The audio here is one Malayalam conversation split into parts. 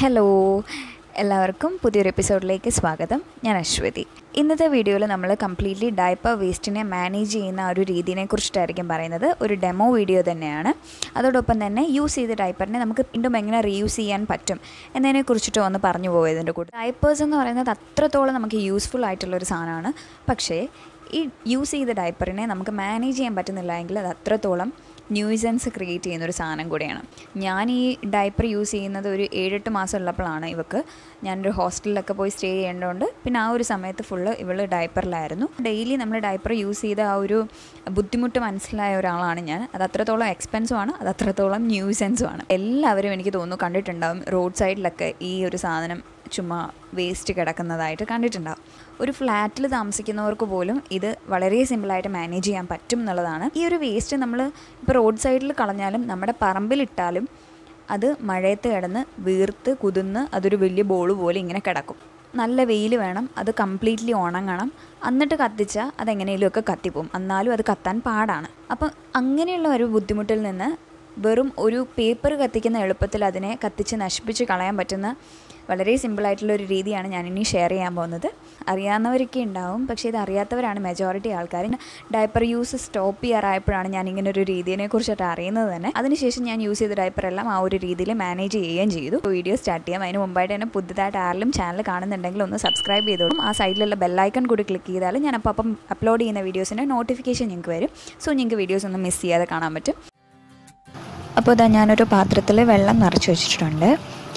ഹലോ എല്ലാവർക്കും പുതിയൊരു എപ്പിസോഡിലേക്ക് സ്വാഗതം ഞാൻ അശ്വതി ഇന്നത്തെ വീഡിയോയിൽ നമ്മൾ കംപ്ലീറ്റ്ലി ഡയപ്പർ വേസ്റ്റിനെ മാനേജ് ചെയ്യുന്ന ആ ഒരു രീതിയെ കുറിച്ചിട്ടായിരിക്കും പറയുന്നത് ഒരു ഡെമോ വീഡിയോ തന്നെയാണ് അതോടൊപ്പം തന്നെ യൂസ് ചെയ്ത ഡയപ്പറിനെ നമുക്ക് വീണ്ടും എങ്ങനെ റീയൂസ് ചെയ്യാൻ പറ്റും എന്നതിനെ കുറിച്ചിട്ട് ഒന്ന് പറഞ്ഞു പോയതിൻ്റെ കൂടെ ഡയപ്പേഴ്സ് എന്ന് പറയുന്നത് അത്രത്തോളം നമുക്ക് യൂസ്ഫുൾ ആയിട്ടുള്ളൊരു സാധനമാണ് പക്ഷേ ഈ യൂസ് ചെയ്ത ഡയപ്പറിനെ നമുക്ക് മാനേജ് ചെയ്യാൻ പറ്റുന്നില്ല എങ്കിൽ അത് അത്രത്തോളം ന്യൂസൻസ് ക്രിയേറ്റ് ചെയ്യുന്ന ഒരു സാധനം കൂടിയാണ് ഞാൻ ഈ ഡയപ്പർ യൂസ് ചെയ്യുന്നത് ഒരു ഏഴെട്ട് മാസം ഉള്ളപ്പോഴാണ് ഇവക്ക് ഞാനൊരു ഹോസ്റ്റലിലൊക്കെ പോയി സ്റ്റേ ചെയ്യേണ്ടതുകൊണ്ട് പിന്നെ ആ ഒരു സമയത്ത് ഫുള്ള് ഇവൾ ഡയപ്പറിലായിരുന്നു ഡെയിലി നമ്മൾ ഡയപ്പർ യൂസ് ചെയ്ത ആ ഒരു ബുദ്ധിമുട്ട് മനസ്സിലായ ഒരാളാണ് ഞാൻ അത് അത്രത്തോളം എക്സ്പെൻസും ആണ് അത് അത്രത്തോളം ന്യൂസൻസും ആണ് എല്ലാവരും എനിക്ക് തോന്നുന്നു കണ്ടിട്ടുണ്ടാവും റോഡ് സൈഡിലൊക്കെ ഈ ഒരു സാധനം ചുമ്മാ വേസ്റ്റ് കിടക്കുന്നതായിട്ട് കണ്ടിട്ടുണ്ടാവും ഒരു ഫ്ലാറ്റിൽ താമസിക്കുന്നവർക്ക് പോലും ഇത് വളരെ സിമ്പിളായിട്ട് മാനേജ് ചെയ്യാൻ പറ്റും എന്നുള്ളതാണ് ഈ ഒരു വേസ്റ്റ് നമ്മൾ ഇപ്പോൾ റോഡ് സൈഡിൽ കളഞ്ഞാലും നമ്മുടെ പറമ്പിലിട്ടാലും അത് മഴയത്ത് കിടന്ന് വീർത്ത് കുതിർന്ന് അതൊരു വലിയ ബോൾ പോലെ ഇങ്ങനെ കിടക്കും നല്ല വെയിൽ വേണം അത് കംപ്ലീറ്റ്ലി ഉണങ്ങണം എന്നിട്ട് കത്തിച്ചാൽ അതെങ്ങനെയെങ്കിലുമൊക്കെ കത്തിപ്പോവും എന്നാലും അത് കത്താൻ പാടാണ് അപ്പം അങ്ങനെയുള്ള ഒരു ബുദ്ധിമുട്ടിൽ നിന്ന് വെറും ഒരു പേപ്പർ കത്തിക്കുന്ന എളുപ്പത്തിൽ അതിനെ കത്തിച്ച് നശിപ്പിച്ച് കളയാൻ പറ്റുന്ന വളരെ സിമ്പിളായിട്ടുള്ള ഒരു രീതിയാണ് ഞാനിനി ഷെയർ ചെയ്യാൻ പോകുന്നത് അറിയാവുന്നവരൊക്കെ ഉണ്ടാവും പക്ഷേ ഇത് അറിയാത്തവരാണ് മെജോറിറ്റി ആൾക്കാർ ഡയപ്പർ യൂസ് സ്റ്റോപ്പ് ചെയ്യാറായപ്പോഴാണ് ഞാൻ ഇങ്ങനെ ഒരു രീതിയെ കുറിച്ചിട്ട് അറിയുന്നത് തന്നെ അതിനുശേഷം ഞാൻ യൂസ് ചെയ്ത ഡയപ്പർ എല്ലാം ആ ഒരു രീതിയിൽ മാനേജ് ചെയ്യുകയും ചെയ്തു വീഡിയോ സ്റ്റാർട്ട് ചെയ്യാം അതിന് മുമ്പായിട്ട് തന്നെ പുതുതായിട്ട് ആരെങ്കിലും ചാനൽ കാണുന്നുണ്ടെങ്കിൽ ഒന്ന് സബ്സ്ക്രൈബ് ചെയ്തോളും ആ സൈഡിലുള്ള ബെല്ലൈക്കൺ കൂടി ക്ലിക്ക് ചെയ്താൽ ഞാൻ അപ്പോൾ അപ്പം അപ്ലോഡ് ചെയ്യുന്ന വീഡിയോസിൻ്റെ നോട്ടിഫിക്കേഷൻ നിങ്ങൾക്ക് വരും സോ നിങ്ങൾക്ക് വീഡിയോസ് ഒന്നും മിസ് ചെയ്യാതെ കാണാൻ പറ്റും അപ്പോൾ ഇതാ ഞാനൊരു പാത്രത്തിൽ വെള്ളം നിറച്ച് വെച്ചിട്ടുണ്ട്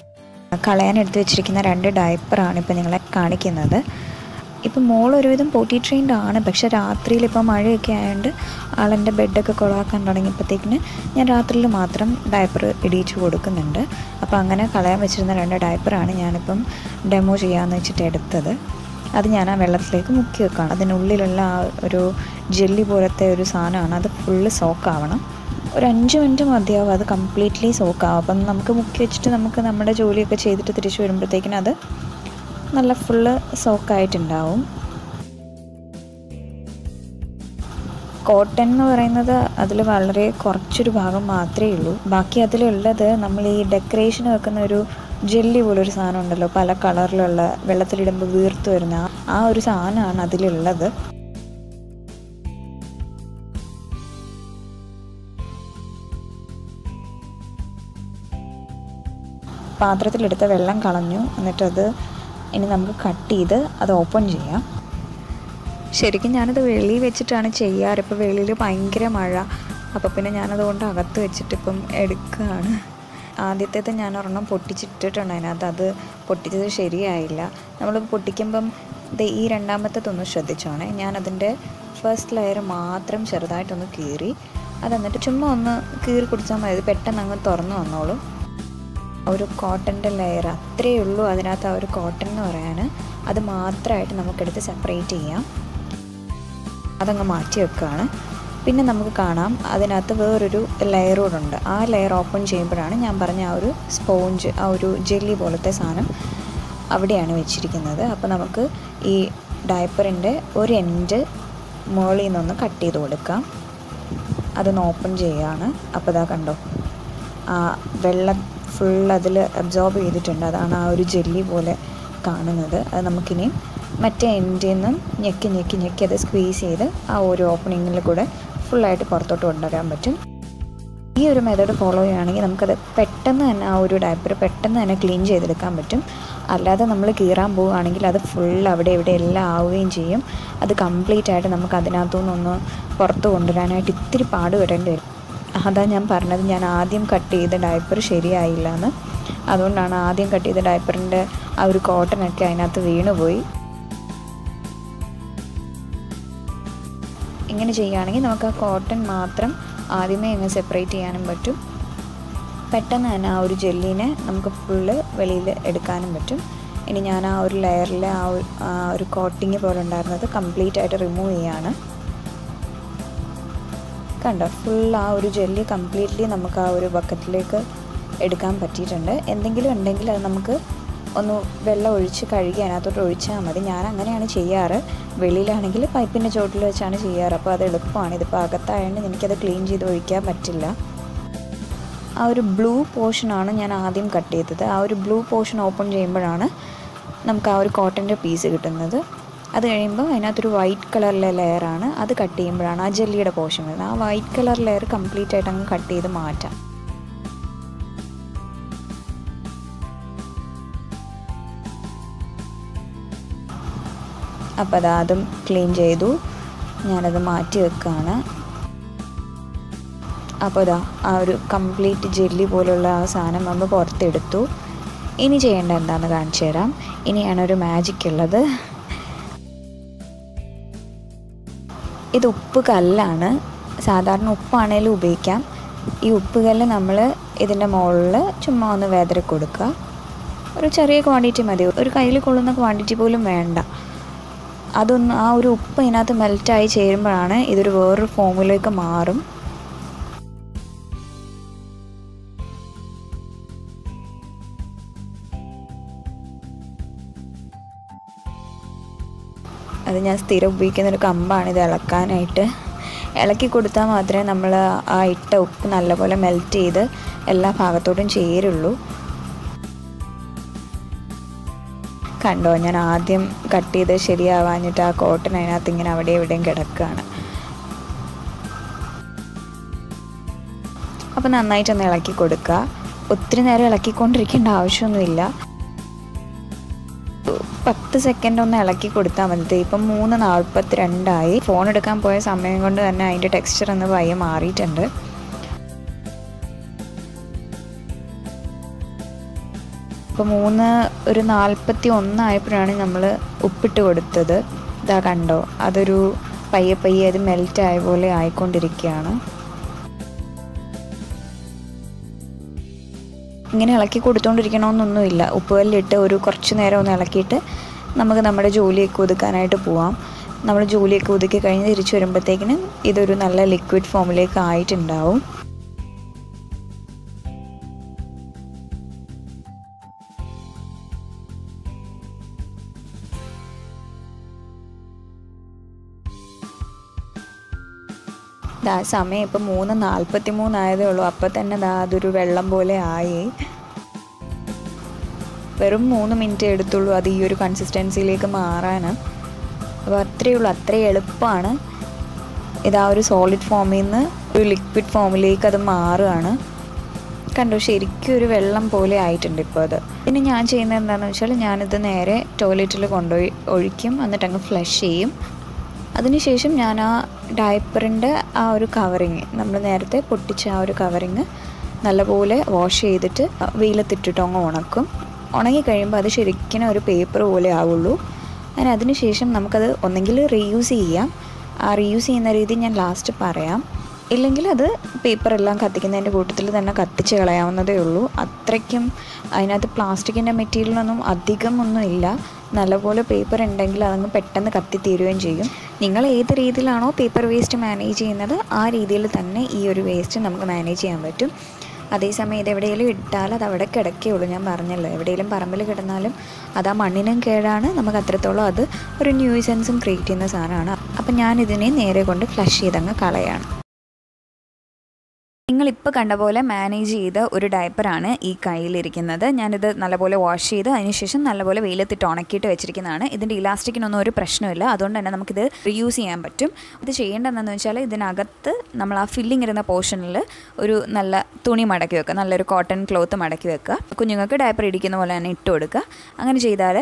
കളയാൻ എടുത്ത് വെച്ചിരിക്കുന്ന രണ്ട് ഡയപ്പറാണ് ഇപ്പോൾ നിങ്ങളെ കാണിക്കുന്നത് ഇപ്പം മോൾ ഒരുവിധം പോട്ടി ട്രെയിൻഡ് ആണ് പക്ഷെ രാത്രിയിൽ ഇപ്പോൾ മഴയൊക്കെ ആയതുകൊണ്ട് ആളെൻ്റെ ബെഡൊക്കെ കുളമാക്കാൻ തുടങ്ങിയപ്പോഴത്തേക്കിന് ഞാൻ രാത്രിയിൽ മാത്രം ഡയപ്പർ ഇടിയിച്ച് കൊടുക്കുന്നുണ്ട് അപ്പോൾ അങ്ങനെ കളയാൻ വെച്ചിരുന്ന രണ്ട് ഡയപ്പറാണ് ഞാനിപ്പം ഡെമോ ചെയ്യാമെന്ന് വെച്ചിട്ട് എടുത്തത് അത് ഞാൻ ആ വെള്ളത്തിലേക്ക് മുക്കി വെക്കുകയാണ് അതിനുള്ളിലുള്ള ആ ഒരു ജെല്ലി പോലത്തെ ഒരു സാധനമാണ് അത് ഫുള്ള് സോക്കാവണം ഒരു അഞ്ച് മിനിറ്റ് മതിയാവും അത് കംപ്ലീറ്റ്ലി സോക്കാവും അപ്പം നമുക്ക് മുക്കി വെച്ചിട്ട് നമുക്ക് നമ്മുടെ ജോലിയൊക്കെ ചെയ്തിട്ട് തിരിച്ചു വരുമ്പോഴത്തേക്കിനും അത് നല്ല ഫുള്ള് സോക്കായിട്ടുണ്ടാവും കോട്ടൺ എന്ന് പറയുന്നത് അതിൽ വളരെ കുറച്ചൊരു ഭാഗം മാത്രമേ ഉള്ളൂ ബാക്കി അതിലുള്ളത് നമ്മൾ ഈ ഡെക്കറേഷൻ വെക്കുന്ന ഒരു ജെല്ലി പോലൊരു സാധനം ഉണ്ടല്ലോ പല കളറിലുള്ള വെള്ളത്തിലിടുമ്പോൾ വീർത്ത് വരുന്ന ആ ഒരു സാധനമാണ് അതിലുള്ളത് പാത്രത്തിലെടുത്ത വെള്ളം കളഞ്ഞു എന്നിട്ടത് ഇനി നമുക്ക് കട്ട് ചെയ്ത് അത് ഓപ്പൺ ചെയ്യാം ശരിക്കും ഞാനത് വെളിയിൽ വെച്ചിട്ടാണ് ചെയ്യാറ് ഇപ്പോൾ വെളിയിൽ ഭയങ്കര മഴ അപ്പോൾ പിന്നെ ഞാനതുകൊണ്ട് അകത്ത് വെച്ചിട്ട് ഇപ്പം എടുക്കുകയാണ് ആദ്യത്തേത് ഞാൻ ഒരെണ്ണം പൊട്ടിച്ചിട്ടിട്ടുണ്ട് അതിനകത്ത് അത് പൊട്ടിച്ചത് ശരിയായില്ല നമ്മൾ പൊട്ടിക്കുമ്പം ഇത് ഈ രണ്ടാമത്തേതൊന്ന് ശ്രദ്ധിച്ചോണേ ഞാനതിൻ്റെ ഫസ്റ്റ് ലെയർ മാത്രം ചെറുതായിട്ടൊന്ന് കീറി അതെന്നിട്ട് ചുമ്മാ ഒന്ന് കീറി കുടിച്ചാൽ മതി പെട്ടെന്ന് അങ്ങ് തുറന്നു വന്നോളും ഒരു കോട്ടൻ്റെ ലെയർ അത്രയേ ഉള്ളൂ അതിനകത്ത് ആ ഒരു കോട്ടൺ എന്ന് പറയാൻ അത് മാത്രമായിട്ട് നമുക്കെടുത്ത് സെപ്പറേറ്റ് ചെയ്യാം അതങ്ങ് മാറ്റി വെക്കുകയാണ് പിന്നെ നമുക്ക് കാണാം അതിനകത്ത് വേറൊരു ലെയർ കൂടെ ഉണ്ട് ആ ലെയർ ഓപ്പൺ ചെയ്യുമ്പോഴാണ് ഞാൻ പറഞ്ഞ ആ ഒരു സ്പോഞ്ച് ആ ഒരു ജെല്ലി പോലത്തെ സാധനം അവിടെയാണ് വെച്ചിരിക്കുന്നത് അപ്പോൾ നമുക്ക് ഈ ഡയപ്പറിൻ്റെ ഒരു എൻഡ് മുകളിൽ നിന്നൊന്ന് കട്ട് ചെയ്ത് കൊടുക്കാം അതൊന്ന് ഓപ്പൺ ചെയ്യുകയാണ് അപ്പോൾ ഇതാ കണ്ടോ ആ വെള്ളം ഫുൾ അതിൽ അബ്സോർബ് ചെയ്തിട്ടുണ്ട് അതാണ് ആ ഒരു ജെല്ലി പോലെ കാണുന്നത് അത് നമുക്കിനി മറ്റേ എൻഡിൽ നിന്നും ഞെക്കി ഞെക്കി ഞെക്കി അത് സ്ക്വീസ് ചെയ്ത് ആ ഒരു ഓപ്പണിങ്ങിൽ കൂടെ ഫുള്ളായിട്ട് പുറത്തോട്ട് കൊണ്ടുവരാൻ പറ്റും ഈ ഒരു മെത്തേഡ് ഫോളോ ചെയ്യുകയാണെങ്കിൽ നമുക്കത് പെട്ടെന്ന് തന്നെ ആ ഒരു ഡയപ്പർ പെട്ടെന്ന് തന്നെ ക്ലീൻ ചെയ്തെടുക്കാൻ പറ്റും അല്ലാതെ നമ്മൾ കീറാൻ പോവുകയാണെങ്കിൽ അത് ഫുൾ അവിടെ ഇവിടെ എല്ലാം ആവുകയും ചെയ്യും അത് കംപ്ലീറ്റ് ആയിട്ട് നമുക്ക് അതിനകത്തുനിന്നൊന്ന് പുറത്ത് കൊണ്ടുവരാനായിട്ട് ഇത്തിരി പാട് വരേണ്ടി വരും അതാ ഞാൻ പറഞ്ഞത് ഞാൻ ആദ്യം കട്ട് ചെയ്ത ഡയപ്പർ ശരിയായില്ല എന്ന് അതുകൊണ്ടാണ് ആദ്യം കട്ട് ചെയ്ത ഡയപ്പറിൻ്റെ ആ ഒരു കോട്ടനൊക്കെ അതിനകത്ത് വീണുപോയി ഇങ്ങനെ ചെയ്യുകയാണെങ്കിൽ നമുക്ക് ആ കോട്ടൺ മാത്രം ആദ്യമേ അങ്ങ് സെപ്പറേറ്റ് ചെയ്യാനും പറ്റും പെട്ടെന്ന് തന്നെ ആ ഒരു ജെല്ലിനെ നമുക്ക് ഫുള്ള് വെളിയിൽ എടുക്കാനും പറ്റും ഇനി ഞാൻ ആ ഒരു ലെയറിൽ ആ ഒരു കോട്ടിങ് പോലെ ഉണ്ടായിരുന്നത് കംപ്ലീറ്റ് ആയിട്ട് റിമൂവ് ചെയ്യാണ് കണ്ടോ ഫുൾ ആ ഒരു ജെല്ലി കംപ്ലീറ്റ്ലി നമുക്ക് ആ ഒരു ബക്കറ്റിലേക്ക് എടുക്കാൻ പറ്റിയിട്ടുണ്ട് എന്തെങ്കിലും ഉണ്ടെങ്കിൽ അത് നമുക്ക് ഒന്ന് വെള്ളം ഒഴിച്ച് കഴുകി അതിനകത്തോട്ട് ഒഴിച്ചാൽ മതി ഞാൻ അങ്ങനെയാണ് ചെയ്യാറ് വെളിയിലാണെങ്കിൽ പൈപ്പിൻ്റെ ചോട്ടിൽ വെച്ചാണ് ചെയ്യാറ് അപ്പോൾ അത് എളുപ്പമാണ് ഇതിപ്പോൾ അകത്തായതുകൊണ്ട് എനിക്കത് ക്ലീൻ ചെയ്ത് ഒഴിക്കാൻ പറ്റില്ല ആ ഒരു ബ്ലൂ പോർഷനാണ് ഞാൻ ആദ്യം കട്ട് ചെയ്തത് ആ ഒരു ബ്ലൂ പോർഷൻ ഓപ്പൺ ചെയ്യുമ്പോഴാണ് നമുക്ക് ആ ഒരു കോട്ടൻ്റെ പീസ് കിട്ടുന്നത് അത് കഴിയുമ്പോൾ അതിനകത്തൊരു വൈറ്റ് കളറിലെ ലെയറാണ് അത് കട്ട് ചെയ്യുമ്പോഴാണ് ആ ജെല്ലിയുടെ പോർഷൻ വരുന്നത് ആ വൈറ്റ് കളർ ലെയർ കംപ്ലീറ്റ് ആയിട്ട് അങ്ങ് കട്ട് ചെയ്ത് മാറ്റാം അപ്പോൾ അത് അതും ക്ലീൻ ചെയ്തു ഞാനത് മാറ്റി വെക്കുകയാണ് അപ്പോൾ ഇതാ ആ ഒരു കംപ്ലീറ്റ് ജെല്ലി പോലുള്ള ആ സാധനം നമ്മൾ പുറത്തെടുത്തു ഇനി ചെയ്യേണ്ട എന്താണെന്ന് കാണിച്ചു തരാം ഇനിയാണ് ഒരു മാജിക് ഉള്ളത് ഇത് ഉപ്പ് കല്ലാണ് സാധാരണ ഉപ്പാണേലും ഉപയോഗിക്കാം ഈ ഉപ്പ് കല്ല് നമ്മൾ ഇതിൻ്റെ മുകളിൽ ചുമ്മാ ഒന്ന് വേദര കൊടുക്കുക ഒരു ചെറിയ ക്വാണ്ടിറ്റി മതി ഒരു കയ്യിൽ കൊള്ളുന്ന ക്വാണ്ടിറ്റി പോലും വേണ്ട അതൊന്ന് ആ ഒരു ഉപ്പ് ഇതിനകത്ത് മെൽറ്റായി ചേരുമ്പോഴാണ് ഇതൊരു വേറൊരു ഫോമിലേക്ക് മാറും അത് ഞാൻ സ്ഥിരം ഉപയോഗിക്കുന്ന ഒരു കമ്പാണ് ഇത് ഇളക്കാനായിട്ട് ഇളക്കി കൊടുത്താൽ മാത്രമേ നമ്മൾ ആ ഇട്ട ഉപ്പ് നല്ലപോലെ മെൽറ്റ് ചെയ്ത് എല്ലാ ഭാഗത്തോട്ടും ചേരുള്ളൂ കണ്ടോ ഞാൻ ആദ്യം കട്ട് ചെയ്ത് ശരിയാവാഞ്ഞിട്ട് ആ കോട്ടൺ അതിനകത്ത് ഇങ്ങനെ അവിടെ എവിടെയും കിടക്കുകയാണ് അപ്പോൾ നന്നായിട്ടൊന്ന് ഇളക്കി കൊടുക്കുക ഒത്തിരി നേരം ഇളക്കിക്കൊണ്ടിരിക്കേണ്ട ആവശ്യമൊന്നുമില്ല പത്ത് സെക്കൻഡ് ഒന്ന് ഇളക്കി കൊടുത്താൽ മതി ഇപ്പം മൂന്ന് നാൽപ്പത്തി രണ്ടായി ഫോൺ എടുക്കാൻ പോയ സമയം കൊണ്ട് തന്നെ അതിൻ്റെ ടെക്സ്ചർ ഒന്ന് പയ്യെ മാറിയിട്ടുണ്ട് ഇപ്പോൾ മൂന്ന് ഒരു നാൽപ്പത്തി ഒന്നായപ്പോഴാണ് നമ്മൾ ഉപ്പിട്ട് കൊടുത്തത് ഇതാ കണ്ടോ അതൊരു പയ്യെ പയ്യെ അത് മെൽറ്റ് ആയ പോലെ ആയിക്കൊണ്ടിരിക്കുകയാണ് ഇങ്ങനെ ഇളക്കി കൊടുത്തുകൊണ്ടിരിക്കണമെന്നൊന്നുമില്ല ഉപ്പുകല്ലിട്ട് ഒരു കുറച്ച് നേരം ഒന്ന് ഇളക്കിയിട്ട് നമുക്ക് നമ്മുടെ ജോലിയൊക്കെ ഒതുക്കാനായിട്ട് പോവാം നമ്മൾ ജോലിയൊക്കെ ഒതുക്കി കഴിഞ്ഞ് തിരിച്ചു വരുമ്പോഴത്തേക്കിന് ഇതൊരു നല്ല ലിക്വിഡ് ഫോമിലേക്ക് ആയിട്ടുണ്ടാവും ദാ സമയം ഇപ്പം മൂന്ന് നാൽപ്പത്തി മൂന്നായതേ ഉള്ളൂ അപ്പം തന്നെ ദാ അതൊരു വെള്ളം പോലെ ആയി വെറും മൂന്ന് മിനിറ്റ് എടുത്തുള്ളൂ അത് ഈ ഒരു കൺസിസ്റ്റൻസിയിലേക്ക് മാറാൻ അപ്പോൾ അത്രയേ ഉള്ളൂ അത്രയും എളുപ്പമാണ് ഇതാ ഒരു സോളിഡ് ഫോമിൽ നിന്ന് ഒരു ലിക്വിഡ് ഫോമിലേക്ക് അത് മാറുകയാണ് കണ്ടോ ശരിക്കും ഒരു വെള്ളം പോലെ ആയിട്ടുണ്ട് ഇപ്പോൾ അത് പിന്നെ ഞാൻ ചെയ്യുന്നത് എന്താണെന്ന് വെച്ചാൽ ഞാനിത് നേരെ ടോയ്ലറ്റിൽ കൊണ്ടുപോയി ഒഴിക്കും എന്നിട്ട് അങ്ങ് ഫ്ലഷ് ചെയ്യും അതിനുശേഷം ഞാൻ ആ ഡയപ്പറിൻ്റെ ആ ഒരു കവറിങ് നമ്മൾ നേരത്തെ പൊട്ടിച്ച ആ ഒരു കവറിങ് നല്ലപോലെ വാഷ് ചെയ്തിട്ട് വെയിലത്തിട്ടിട്ട് അങ്ങ് ഉണക്കും ഉണങ്ങി കഴിയുമ്പോൾ അത് ശരിക്കും ഒരു പേപ്പർ പോലെ ആവുള്ളൂ അങ്ങനെ അതിനുശേഷം നമുക്കത് ഒന്നെങ്കിൽ റീയൂസ് ചെയ്യാം ആ റീയൂസ് ചെയ്യുന്ന രീതി ഞാൻ ലാസ്റ്റ് പറയാം ഇല്ലെങ്കിൽ അത് പേപ്പറെല്ലാം കത്തിക്കുന്നതിൻ്റെ കൂട്ടത്തിൽ തന്നെ കത്തിച്ച് കളയാവുന്നതേ ഉള്ളൂ അത്രയ്ക്കും അതിനകത്ത് പ്ലാസ്റ്റിക്കിൻ്റെ മെറ്റീരിയലൊന്നും അധികം ഒന്നും ഇല്ല നല്ലപോലെ പേപ്പർ ഉണ്ടെങ്കിൽ അതങ്ങ് പെട്ടെന്ന് കത്തിത്തീരുകയും ചെയ്യും നിങ്ങൾ ഏത് രീതിയിലാണോ പേപ്പർ വേസ്റ്റ് മാനേജ് ചെയ്യുന്നത് ആ രീതിയിൽ തന്നെ ഈ ഒരു വേസ്റ്റ് നമുക്ക് മാനേജ് ചെയ്യാൻ പറ്റും അതേസമയം ഇത് എവിടെയെങ്കിലും ഇട്ടാൽ അത് അവിടെ കിടക്കുകയുള്ളൂ ഞാൻ പറഞ്ഞല്ലോ എവിടെയെങ്കിലും പറമ്പിൽ കിടന്നാലും അത് ആ മണ്ണിനും കേടാണ് നമുക്ക് അത്രത്തോളം അത് ഒരു ന്യൂസൻസും ക്രിയേറ്റ് ചെയ്യുന്ന സാധനമാണ് അപ്പം ഞാനിതിനെ നേരെ കൊണ്ട് ഫ്ലഷ് ചെയ്തങ്ങ് കളയാണ് നിങ്ങളിപ്പോൾ കണ്ട പോലെ മാനേജ് ചെയ്ത ഒരു ഡയപ്പറാണ് ഈ കയ്യിലിരിക്കുന്നത് ഞാനിത് നല്ലപോലെ വാഷ് ചെയ്ത് അതിനുശേഷം നല്ലപോലെ വെയിലത്തിട്ട് ഉണക്കിയിട്ട് വെച്ചിരിക്കുന്നതാണ് ഇതിൻ്റെ ഇലാസ്റ്റിക്കിനൊന്നും ഒരു പ്രശ്നമില്ല അതുകൊണ്ട് തന്നെ നമുക്കിത് റീയൂസ് ചെയ്യാൻ പറ്റും ഇത് ചെയ്യേണ്ടതെന്ന് വെച്ചാൽ ഇതിനകത്ത് നമ്മൾ ആ ഫില്ലിംഗ് ഇരുന്ന പോർഷനിൽ ഒരു നല്ല തുണി മടക്കി വെക്കുക നല്ലൊരു കോട്ടൺ ക്ലോത്ത് മടക്കി വെക്കുക കുഞ്ഞുങ്ങൾക്ക് ഡയപ്പർ ഇടിക്കുന്ന പോലെ തന്നെ ഇട്ട് കൊടുക്കുക അങ്ങനെ ചെയ്താൽ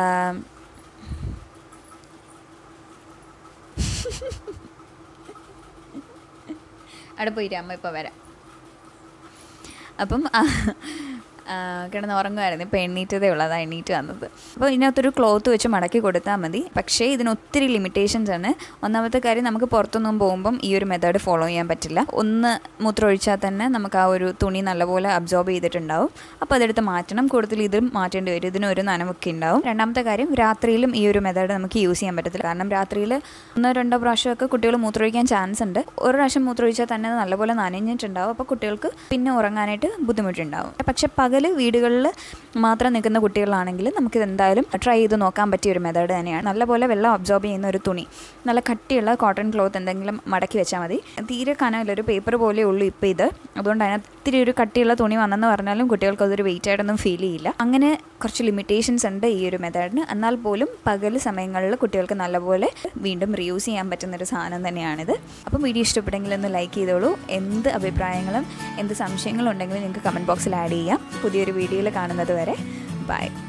അവിടെ പോയിട്ട് അമ്മ ഇപ്പോൾ വരാം അപ്പം കിടന്ന് ഉറങ്ങുമായിരുന്നു ഇപ്പോൾ എണ്ണീറ്റതേ ഉള്ളൂ അതാണ് എണ്ണീറ്റ് വന്നത് അപ്പോൾ ഇതിനകത്തൊരു ക്ലോത്ത് വെച്ച് മടക്കി കൊടുത്താൽ മതി പക്ഷേ ഇതിന് ഒത്തിരി ലിമിറ്റേഷൻസ് ആണ് ഒന്നാമത്തെ കാര്യം നമുക്ക് പുറത്തൊന്നും പോകുമ്പം ഈ ഒരു മെത്തേഡ് ഫോളോ ചെയ്യാൻ പറ്റില്ല ഒന്ന് മൂത്രം ഒഴിച്ചാൽ തന്നെ നമുക്ക് ആ ഒരു തുണി നല്ലപോലെ അബ്സോർബ് ചെയ്തിട്ടുണ്ടാവും അപ്പോൾ അതെടുത്ത് മാറ്റണം കൂടുതൽ ഇതും മാറ്റേണ്ടി വരും ഇതിന് ഒരു നനവൊക്കെ ഉണ്ടാവും രണ്ടാമത്തെ കാര്യം രാത്രിയിലും ഈ ഒരു മെത്തേഡ് നമുക്ക് യൂസ് ചെയ്യാൻ പറ്റത്തില്ല കാരണം രാത്രിയിൽ ഒന്നോ രണ്ടോ പ്രാവശ്യമൊക്കെ കുട്ടികൾ മൂത്രമൊഴിക്കാൻ ചാൻസ് ഉണ്ട് ഒരു പ്രാവശ്യം മൂത്രമൊഴിച്ചാൽ തന്നെ അത് നല്ലപോലെ നനഞ്ഞിട്ടുണ്ടാവും അപ്പോൾ കുട്ടികൾക്ക് പിന്നെ ഉറങ്ങാനായിട്ട് ബുദ്ധിമുട്ടുണ്ടാവും പക്ഷേ പകൽ പകൽ വീടുകളിൽ മാത്രം നിൽക്കുന്ന കുട്ടികളാണെങ്കിൽ നമുക്കിത് എന്തായാലും ട്രൈ ചെയ്ത് നോക്കാൻ പറ്റിയ ഒരു മെത്തേഡ് തന്നെയാണ് നല്ലപോലെ വെള്ളം അബ്സോർബ് ചെയ്യുന്ന ഒരു തുണി നല്ല കട്ടിയുള്ള കോട്ടൺ ക്ലോത്ത് എന്തെങ്കിലും മടക്കി വെച്ചാൽ മതി തീരെ കനമില്ല ഒരു പേപ്പർ പോലെ ഉള്ളൂ ഇപ്പോൾ ഇത് അതുകൊണ്ട് അതിനകത്ത് ഇത്തിരി ഒരു കട്ടിയുള്ള തുണി വന്നെന്ന് പറഞ്ഞാലും കുട്ടികൾക്ക് അതൊരു വെയിറ്റ് ആയിട്ടൊന്നും ഫീൽ ചെയ്യില്ല അങ്ങനെ കുറച്ച് ലിമിറ്റേഷൻസ് ഉണ്ട് ഈ ഒരു മെത്തേഡിന് എന്നാൽ പോലും പകൽ സമയങ്ങളിൽ കുട്ടികൾക്ക് നല്ലപോലെ വീണ്ടും റീയൂസ് ചെയ്യാൻ പറ്റുന്നൊരു സാധനം തന്നെയാണിത് അപ്പം വീഡിയോ ഇഷ്ടപ്പെട്ടെങ്കിൽ ഒന്ന് ലൈക്ക് ചെയ്തോളൂ എന്ത് അഭിപ്രായങ്ങളും എന്ത് സംശയങ്ങളും ഉണ്ടെങ്കിലും നിങ്ങൾക്ക് കമൻറ്റ് ബോക്സിൽ ആഡ് ചെയ്യാം പുതിയൊരു വീഡിയോയിൽ കാണുന്നത് വരെ ബൈ